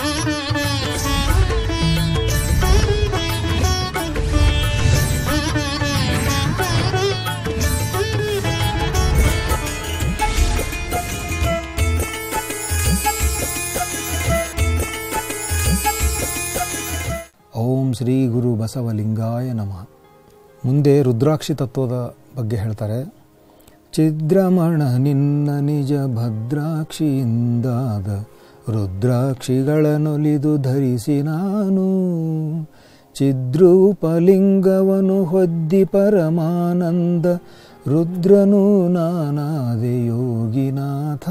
ಓಂ ಶ್ರೀ ಗುರು ಬಸವಲಿಂಗಾಯ ನಮಃ ಮುಂದೆ ರುದ್ರಾಕ್ಷಿ ತತ್ವದ ಬಗ್ಗೆ ಹೇಳ್ತಾರೆ ಚಿದ್ರಮಣ ನಿನ್ನ ನಿಜ ಭದ್ರಾಕ್ಷಿಯಿಂದಾದ ರುದ್ರಾಕ್ಷಿಗಳನ್ನೊಲಿದು ಧರಿಸಿ ನಾನು ಚಿದ್ರೂಪಲಿಂಗವನು ಹೊದ್ದಿ ಪರಮಾನಂದ ರುದ್ರನು ನಾನಾದೆ ಯೋಗಿನಾಥ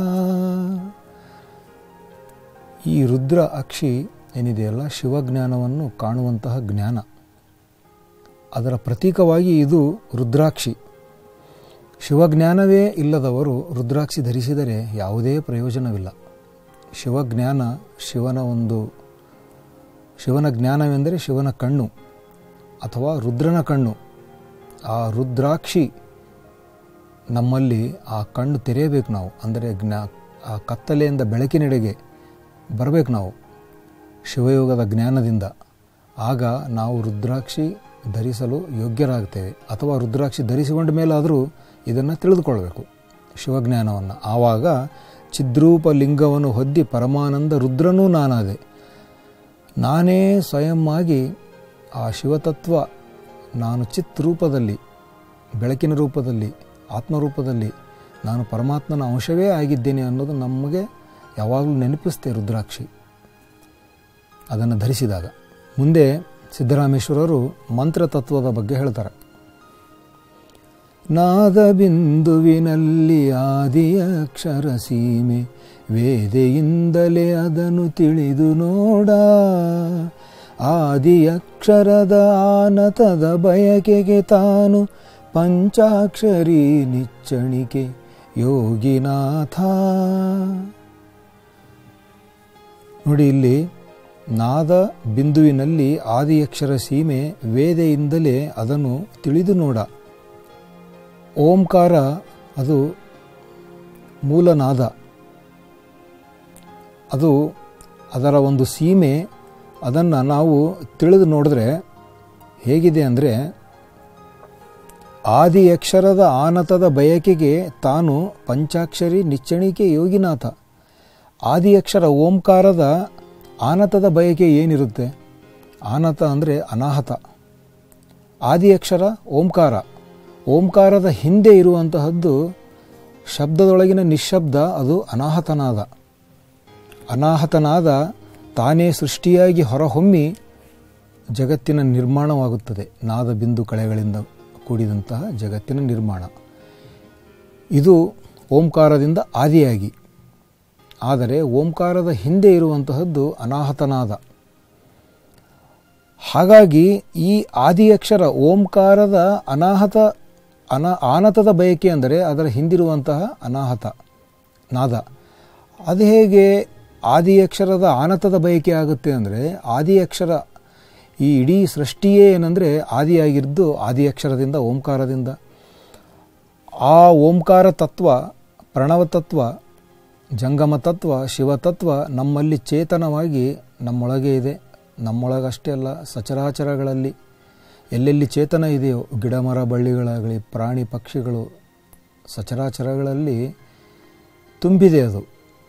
ಈ ರುದ್ರ ಅಕ್ಷಿ ಏನಿದೆಯಲ್ಲ ಶಿವಜ್ಞಾನವನ್ನು ಕಾಣುವಂತಹ ಜ್ಞಾನ ಅದರ ಪ್ರತೀಕವಾಗಿ ಇದು ರುದ್ರಾಕ್ಷಿ ಶಿವಜ್ಞಾನವೇ ಇಲ್ಲದವರು ರುದ್ರಾಕ್ಷಿ ಧರಿಸಿದರೆ ಯಾವುದೇ ಪ್ರಯೋಜನವಿಲ್ಲ ಶಿವಜ್ಞಾನ ಶಿವನ ಒಂದು ಶಿವನ ಜ್ಞಾನವೆಂದರೆ ಶಿವನ ಕಣ್ಣು ಅಥವಾ ರುದ್ರನ ಕಣ್ಣು ಆ ರುದ್ರಾಕ್ಷಿ ನಮ್ಮಲ್ಲಿ ಆ ಕಣ್ಣು ತೆರೆಯಬೇಕು ನಾವು ಅಂದರೆ ಜ್ಞಾ ಆ ಕತ್ತಲೆಯಿಂದ ಬೆಳಕಿನೆಡೆಗೆ ಬರಬೇಕು ನಾವು ಶಿವಯೋಗದ ಜ್ಞಾನದಿಂದ ಆಗ ನಾವು ರುದ್ರಾಕ್ಷಿ ಧರಿಸಲು ಯೋಗ್ಯರಾಗ್ತೇವೆ ಅಥವಾ ರುದ್ರಾಕ್ಷಿ ಧರಿಸಿಕೊಂಡ ಮೇಲಾದರೂ ಇದನ್ನು ತಿಳಿದುಕೊಳ್ಬೇಕು ಶಿವಜ್ಞಾನವನ್ನು ಆವಾಗ ಚಿದ್ರೂಪ ಲಿಂಗವನ್ನು ಹೊದ್ದಿ ಪರಮಾನಂದ ರುದ್ರನೂ ನಾನಾದೆ ನಾನೇ ಸ್ವಯಂ ಆಗಿ ಆ ಶಿವತತ್ವ ನಾನು ಚಿತ್ ರೂಪದಲ್ಲಿ ಬೆಳಕಿನ ರೂಪದಲ್ಲಿ ಆತ್ಮರೂಪದಲ್ಲಿ ನಾನು ಪರಮಾತ್ಮನ ಅಂಶವೇ ಆಗಿದ್ದೇನೆ ಅನ್ನೋದು ನಮಗೆ ಯಾವಾಗಲೂ ನೆನಪಿಸ್ತೆ ರುದ್ರಾಕ್ಷಿ ಅದನ್ನು ಧರಿಸಿದಾಗ ಮುಂದೆ ಸಿದ್ದರಾಮೇಶ್ವರರು ಮಂತ್ರ ತತ್ವದ ಬಗ್ಗೆ ಹೇಳ್ತಾರೆ ನಾದ ಬಿಂದುವಿನಲ್ಲಿ ಆದಿಯಕ್ಷರ ಸೀಮೆ ವೇದೆಯಿಂದಲೇ ಅದನ್ನು ತಿಳಿದು ನೋಡ ಆದಿಯಕ್ಷರದ ಆನತದ ಬಯಕೆಗೆ ತಾನು ಪಂಚಾಕ್ಷರಿ ನಿಚ್ಚಣಿಕೆ ಯೋಗಿನಾಥ ನೋಡಿ ಇಲ್ಲಿ ನಾದ ಬಿಂದುವಿನಲ್ಲಿ ಆದಿಯಕ್ಷರ ಸೀಮೆ ವೇದೆಯಿಂದಲೇ ಅದನ್ನು ತಿಳಿದು ನೋಡ ಓಂಕಾರ ಅದು ಮೂಲನಾದ ಅದು ಅದರ ಒಂದು ಸೀಮೆ ಅದನ್ನು ನಾವು ತಿಳಿದು ನೋಡಿದ್ರೆ ಹೇಗಿದೆ ಅಂದರೆ ಆದಿಯಕ್ಷರದ ಆನತದ ಬಯಕೆಗೆ ತಾನು ಪಂಚಾಕ್ಷರಿ ನಿಚ್ಚಣಿಕೆ ಯೋಗಿನಾಥ ಆದಿಯಕ್ಷರ ಓಂಕಾರದ ಆನತದ ಬಯಕೆ ಏನಿರುತ್ತೆ ಆನತ ಅಂದರೆ ಅನಾಹತ ಆದಿಯಕ್ಷರ ಓಂಕಾರ ಓಂಕಾರದ ಹಿಂದೆ ಇರುವಂತಹದ್ದು ಶಬ್ದದೊಳಗಿನ ನಿಶ್ಶಬ್ದ ಅದು ಅನಾಹತನಾದ ಅನಾಹತನಾದ ತಾನೇ ಸೃಷ್ಟಿಯಾಗಿ ಹೊರಹೊಮ್ಮಿ ಜಗತ್ತಿನ ನಿರ್ಮಾಣವಾಗುತ್ತದೆ ನಾದ ಬಿಂದು ಕಳೆಗಳಿಂದ ಕೂಡಿದಂತಹ ಜಗತ್ತಿನ ನಿರ್ಮಾಣ ಇದು ಓಂಕಾರದಿಂದ ಆದಿಯಾಗಿ ಆದರೆ ಓಂಕಾರದ ಹಿಂದೆ ಇರುವಂತಹದ್ದು ಅನಾಹತನಾದ ಹಾಗಾಗಿ ಈ ಆದಿಯಕ್ಷರ ಓಂಕಾರದ ಅನಾಹತ ಅನ ಆನತದ ಬಯಕೆ ಅಂದರೆ ಅದರ ಹಿಂದಿರುವಂತಹ ಅನಾಹತ ನಾದ ಅದು ಹೇಗೆ ಆದಿಯಕ್ಷರದ ಆನತದ ಬಯಕೆ ಆಗುತ್ತೆ ಅಂದರೆ ಆದಿಯಕ್ಷರ ಈ ಇಡೀ ಸೃಷ್ಟಿಯೇ ಏನಂದರೆ ಆದಿಯಾಗಿದ್ದು ಆದಿಯಕ್ಷರದಿಂದ ಓಂಕಾರದಿಂದ ಆ ಓಂಕಾರ ತತ್ವ ಪ್ರಣವ ತತ್ವ ಜಂಗಮ ತತ್ವ ಶಿವತತ್ವ ನಮ್ಮಲ್ಲಿ ಚೇತನವಾಗಿ ನಮ್ಮೊಳಗೆ ಇದೆ ನಮ್ಮೊಳಗಷ್ಟೇ ಅಲ್ಲ ಸಚರಾಚರಗಳಲ್ಲಿ ಎಲ್ಲೆಲ್ಲಿ ಚೇತನ ಇದೆಯೋ ಗಿಡ ಮರ ಬಳ್ಳಿಗಳಾಗಲಿ ಪ್ರಾಣಿ ಪಕ್ಷಿಗಳು ಸಚರಾಚರಗಳಲ್ಲಿ ತುಂಬಿದೆ ಅದು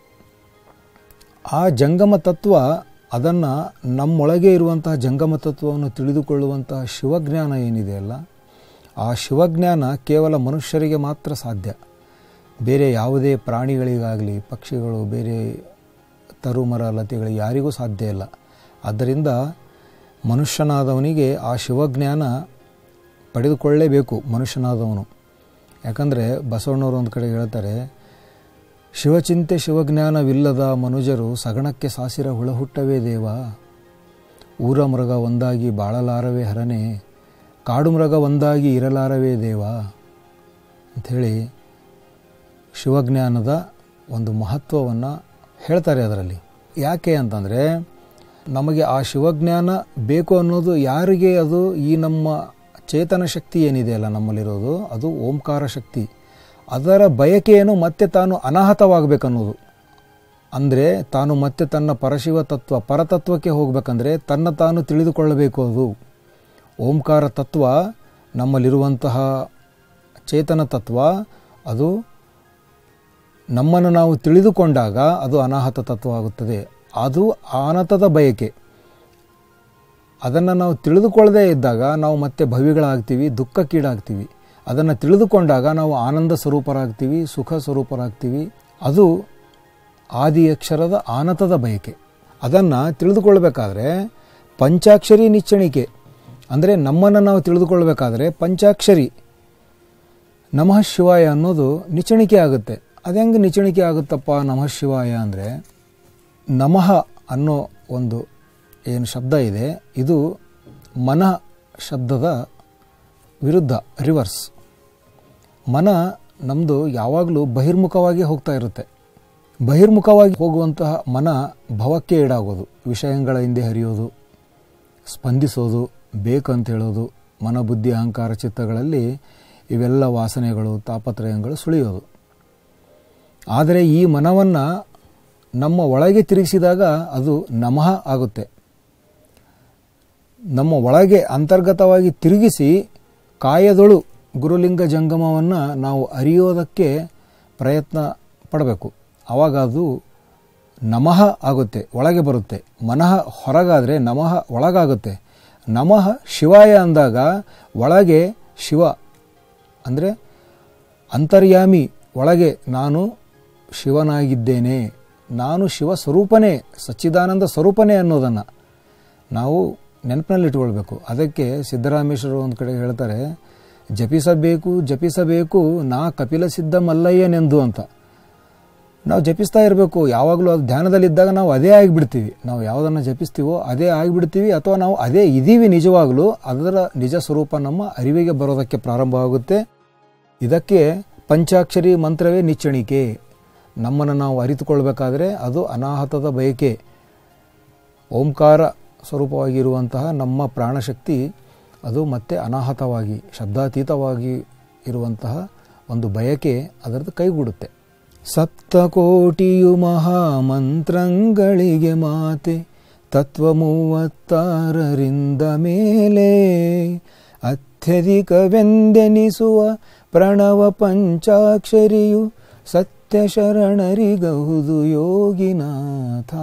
ಆ ಜಂಗಮ ತತ್ವ ಅದನ್ನು ನಮ್ಮೊಳಗೆ ಇರುವಂತಹ ಜಂಗಮ ತತ್ವವನ್ನು ತಿಳಿದುಕೊಳ್ಳುವಂತಹ ಶಿವಜ್ಞಾನ ಏನಿದೆಯಲ್ಲ ಆ ಶಿವಜ್ಞಾನ ಕೇವಲ ಮನುಷ್ಯರಿಗೆ ಮಾತ್ರ ಸಾಧ್ಯ ಬೇರೆ ಯಾವುದೇ ಪ್ರಾಣಿಗಳಿಗಾಗಲಿ ಪಕ್ಷಿಗಳು ಬೇರೆ ತರುಮರ ಲತೆಗಳಿಗೆ ಯಾರಿಗೂ ಸಾಧ್ಯ ಇಲ್ಲ ಆದ್ದರಿಂದ ಮನುಷ್ಯನಾದವನಿಗೆ ಆ ಶಿವಜ್ಞಾನ ಪಡೆದುಕೊಳ್ಳಲೇಬೇಕು ಮನುಷ್ಯನಾದವನು ಯಾಕಂದರೆ ಬಸವಣ್ಣವರು ಒಂದು ಕಡೆ ಹೇಳ್ತಾರೆ ಶಿವಚಿಂತೆ ಶಿವಜ್ಞಾನವಿಲ್ಲದ ಮನುಜರು ಸಗಣಕ್ಕೆ ಸಾಸಿರ ಹುಳಹುಟ್ಟವೇ ದೇವ ಊರ ಮೃಗ ಒಂದಾಗಿ ಬಾಳಲಾರವೇ ಹರನೆ ಕಾಡು ಮೃಗ ಒಂದಾಗಿ ಇರಲಾರವೇ ದೇವ ಅಂಥೇಳಿ ಶಿವಜ್ಞಾನದ ಒಂದು ಮಹತ್ವವನ್ನು ಹೇಳ್ತಾರೆ ಅದರಲ್ಲಿ ಯಾಕೆ ಅಂತಂದರೆ ನಮಗೆ ಆ ಶಿವಜ್ಞಾನ ಬೇಕು ಅನ್ನೋದು ಯಾರಿಗೆ ಅದು ಈ ನಮ್ಮ ಚೇತನ ಶಕ್ತಿ ಏನಿದೆಯಲ್ಲ ನಮ್ಮಲ್ಲಿರೋದು ಅದು ಓಂಕಾರ ಶಕ್ತಿ ಅದರ ಬಯಕೆಯನ್ನು ಮತ್ತೆ ತಾನು ಅನಾಹತವಾಗಬೇಕನ್ನೋದು ಅಂದರೆ ತಾನು ಮತ್ತೆ ತನ್ನ ಪರಶಿವ ತತ್ವ ಪರತತ್ವಕ್ಕೆ ಹೋಗಬೇಕಂದ್ರೆ ತನ್ನ ತಾನು ತಿಳಿದುಕೊಳ್ಳಬೇಕು ಅದು ಓಂಕಾರ ತತ್ವ ನಮ್ಮಲ್ಲಿರುವಂತಹ ಚೇತನ ತತ್ವ ಅದು ನಮ್ಮನ್ನು ನಾವು ತಿಳಿದುಕೊಂಡಾಗ ಅದು ಅನಾಹತ ತತ್ವ ಆಗುತ್ತದೆ ಅದು ಆನತದ ಬಯಕೆ ಅದನ್ನು ನಾವು ತಿಳಿದುಕೊಳ್ಳದೇ ಇದ್ದಾಗ ನಾವು ಮತ್ತೆ ಭವಿಗಳಾಗ್ತೀವಿ ದುಃಖಕ್ಕೀಡಾಗ್ತೀವಿ ಅದನ್ನು ತಿಳಿದುಕೊಂಡಾಗ ನಾವು ಆನಂದ ಸ್ವರೂಪರಾಗ್ತೀವಿ ಸುಖ ಸ್ವರೂಪರಾಗ್ತೀವಿ ಅದು ಆದಿ ಅಕ್ಷರದ ಆನತದ ಬಯಕೆ ಅದನ್ನು ತಿಳಿದುಕೊಳ್ಬೇಕಾದ್ರೆ ಪಂಚಾಕ್ಷರಿ ನಿಚ್ಚಣಿಕೆ ಅಂದರೆ ನಮ್ಮನ್ನು ನಾವು ತಿಳಿದುಕೊಳ್ಬೇಕಾದ್ರೆ ಪಂಚಾಕ್ಷರಿ ನಮಃ ಶಿವಾಯ ಅನ್ನೋದು ನಿಚಣಿಕೆ ಆಗುತ್ತೆ ಅದೆಂಗೆ ನಿಚಣಿಕೆ ಆಗುತ್ತಪ್ಪ ನಮಃ ಶಿವಾಯ ಅಂದರೆ ನಮಃ ಅನ್ನೋ ಒಂದು ಏನು ಶಬ್ದ ಇದೆ ಇದು ಮನ ಶಬ್ದದ ವಿರುದ್ಧ ರಿವರ್ಸ್ ಮನ ನಮ್ಮದು ಯಾವಾಗಲೂ ಬಹಿರ್ಮುಖವಾಗಿ ಹೋಗ್ತಾ ಇರುತ್ತೆ ಬಹಿರ್ಮುಖವಾಗಿ ಹೋಗುವಂತಹ ಮನ ಭವಕ್ಕೆ ಈಡಾಗೋದು ವಿಷಯಗಳ ಹಿಂದೆ ಹರಿಯೋದು ಸ್ಪಂದಿಸೋದು ಬೇಕಂತ ಹೇಳೋದು ಮನ ಬುದ್ಧಿ ಅಹಂಕಾರ ಚಿತ್ತಗಳಲ್ಲಿ ಇವೆಲ್ಲ ವಾಸನೆಗಳು ತಾಪತ್ರಯಗಳು ಸುಳಿಯೋದು ಆದರೆ ಈ ಮನವನ್ನು ನಮ್ಮ ಒಳಗೆ ತಿರುಗಿಸಿದಾಗ ಅದು ನಮಃ ಆಗುತ್ತೆ ನಮ್ಮ ಒಳಗೆ ಅಂತರ್ಗತವಾಗಿ ತಿರುಗಿಸಿ ಕಾಯದೊಳು ಗುರುಲಿಂಗ ಜಂಗಮವನ್ನು ನಾವು ಅರಿಯೋದಕ್ಕೆ ಪ್ರಯತ್ನ ಪಡಬೇಕು ಆವಾಗ ಅದು ನಮಃ ಆಗುತ್ತೆ ಒಳಗೆ ಬರುತ್ತೆ ಮನಃ ಹೊರಗಾದರೆ ನಮಃ ಒಳಗಾಗುತ್ತೆ ನಮಃ ಶಿವಾಯ ಅಂದಾಗ ಒಳಗೆ ಶಿವ ಅಂದರೆ ಅಂತರ್ಯಾಮಿ ಒಳಗೆ ನಾನು ಶಿವನಾಗಿದ್ದೇನೆ ನಾನು ಶಿವ ಸ್ವರೂಪನೇ ಸಚ್ಚಿದಾನಂದ ಸ್ವರೂಪನೇ ಅನ್ನೋದನ್ನು ನಾವು ನೆನಪಿನಲ್ಲಿ ಇಟ್ಕೊಳ್ಬೇಕು ಅದಕ್ಕೆ ಸಿದ್ದರಾಮೇಶ್ವರರು ಒಂದು ಕಡೆ ಹೇಳ್ತಾರೆ ಜಪಿಸಬೇಕು ಜಪಿಸಬೇಕು ನಾ ಕಪಿಲ ಸಿದ್ಧ ಮಲ್ಲಯ್ಯನೆಂದು ಅಂತ ನಾವು ಜಪಿಸ್ತಾ ಇರಬೇಕು ಯಾವಾಗಲೂ ಅದು ಧ್ಯಾನದಲ್ಲಿದ್ದಾಗ ನಾವು ಅದೇ ಆಗಿಬಿಡ್ತೀವಿ ನಾವು ಯಾವುದನ್ನು ಜಪಿಸ್ತೀವೋ ಅದೇ ಆಗಿಬಿಡ್ತೀವಿ ಅಥವಾ ನಾವು ಅದೇ ಇದ್ದೀವಿ ನಿಜವಾಗಲೂ ಅದರ ನಿಜ ಸ್ವರೂಪ ನಮ್ಮ ಅರಿವಿಗೆ ಬರೋದಕ್ಕೆ ಪ್ರಾರಂಭ ಆಗುತ್ತೆ ಇದಕ್ಕೆ ಪಂಚಾಕ್ಷರಿ ಮಂತ್ರವೇ ನಿಚ್ಚಣಿಕೆ ನಮ್ಮನ್ನು ನಾವು ಅರಿತುಕೊಳ್ಬೇಕಾದ್ರೆ ಅದು ಅನಾಹತದ ಬಯಕೆ ಓಂಕಾರ ಸ್ವರೂಪವಾಗಿರುವಂತಹ ನಮ್ಮ ಪ್ರಾಣಶಕ್ತಿ ಅದು ಮತ್ತೆ ಅನಾಹತವಾಗಿ ಶಬ್ದಾತೀತವಾಗಿ ಇರುವಂತಹ ಒಂದು ಬಯಕೆ ಅದರದ್ದು ಕೈಗೂಡುತ್ತೆ ಸಪ್ತಕೋಟಿಯು ಮಹಾಮಂತ್ರಂಗಳಿಗೆ ಮಾತೆ ತತ್ವ ಮೂವತ್ತಾರರಿಂದ ಮೇಲೆ ಅತ್ಯಧಿಕವೆಂದೆನಿಸುವ ಪ್ರಣವ ಪಂಚಾಕ್ಷರಿಯು ಸತ್ಯ ಶರಣರಿಗಹುದು ಯೋಗಿನಾಥ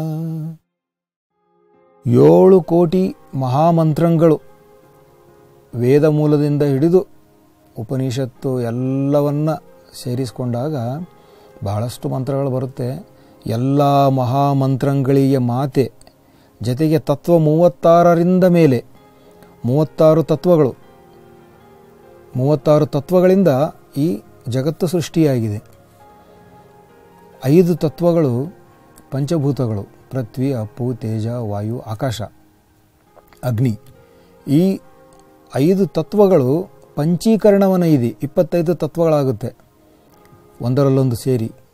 ಏಳು ಕೋಟಿ ಮಹಾಮಂತ್ರಗಳು ವೇದ ಮೂಲದಿಂದ ಹಿಡಿದು ಉಪನಿಷತ್ತು ಎಲ್ಲವನ್ನ ಸೇರಿಸಿಕೊಂಡಾಗ ಬಹಳಷ್ಟು ಮಂತ್ರಗಳು ಬರುತ್ತೆ ಎಲ್ಲ ಮಹಾಮಂತ್ರಗಳಿಗೆ ಮಾತೆ ಜೊತೆಗೆ ತತ್ವ ಮೂವತ್ತಾರರಿಂದ ಮೇಲೆ ಮೂವತ್ತಾರು ತತ್ವಗಳು ಮೂವತ್ತಾರು ತತ್ವಗಳಿಂದ ಈ ಜಗತ್ತು ಸೃಷ್ಟಿಯಾಗಿದೆ ಐದು ತತ್ವಗಳು ಪಂಚಭೂತಗಳು ಪೃಥ್ವಿ ಅಪ್ಪು ತೇಜ ವಾಯು ಆಕಾಶ ಅಗ್ನಿ ಈ ಐದು ತತ್ವಗಳು ಪಂಚೀಕರಣವನ್ನ ಇದೆ ಇಪ್ಪತ್ತೈದು ತತ್ವಗಳಾಗುತ್ತೆ ಒಂದರಲ್ಲೊಂದು ಸೇರಿ